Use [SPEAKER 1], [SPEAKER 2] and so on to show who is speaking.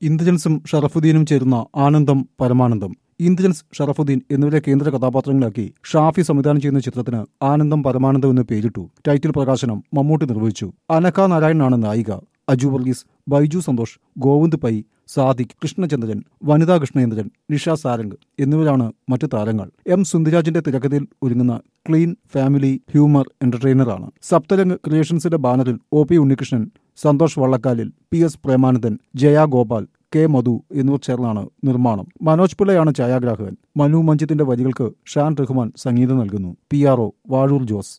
[SPEAKER 1] ഇന്ദ്രൻസും ഷറഫുദ്ദീനും ചേരുന്ന ആനന്ദം പരമാനന്ദം ഇന്ദ്രൻസ് ഷറഫുദ്ദീൻ എന്നിവരെ കേന്ദ്ര കഥാപാത്രങ്ങളാക്കി ഷാഫി സംവിധാനം ചെയ്യുന്ന ചിത്രത്തിന് ആനന്ദം പരമാനന്ദം എന്ന് പേരിട്ടു ടൈറ്റിൽ പ്രകാശനം മമ്മൂട്ടി നിർവഹിച്ചു അനക നാരായണനാണ് നായിക അജു വർഗീസ് ബൈജു സന്തോഷ് ഗോവിന്ദ് പൈ സാദിഖ് കൃഷ്ണചന്ദ്രൻ വനിതാ കൃഷ്ണചന്ദ്രൻ നിഷ സാരംഗ് എന്നിവരാണ് മറ്റു താരങ്ങൾ എം സുന്ദരാജിന്റെ തിരക്കഥയിൽ ഒരുങ്ങുന്ന ക്ലീൻ ഫാമിലി ഹ്യൂമർ എന്റർടൈനറാണ് സപ്തരംഗ് ക്രിയേഷൻസിന്റെ ബാനറിൽ ഒ പി ഉണ്ണികൃഷ്ണൻ സന്തോഷ് വള്ളക്കാലിൽ P S Premanandan Jaya Gopal K Madhu എന്നിവർ ചേർന്നാണ് നിർമ്മാണം മനോജ് പിള്ളയാണ് ഛായാഗ്രാഹകൻ മനു മഞ്ജിത്തിന്റെ വരികൾക്ക് ഷാൻ റഹ്മാൻ സംഗീതം നൽകുന്നു P R O Vazhoor Jose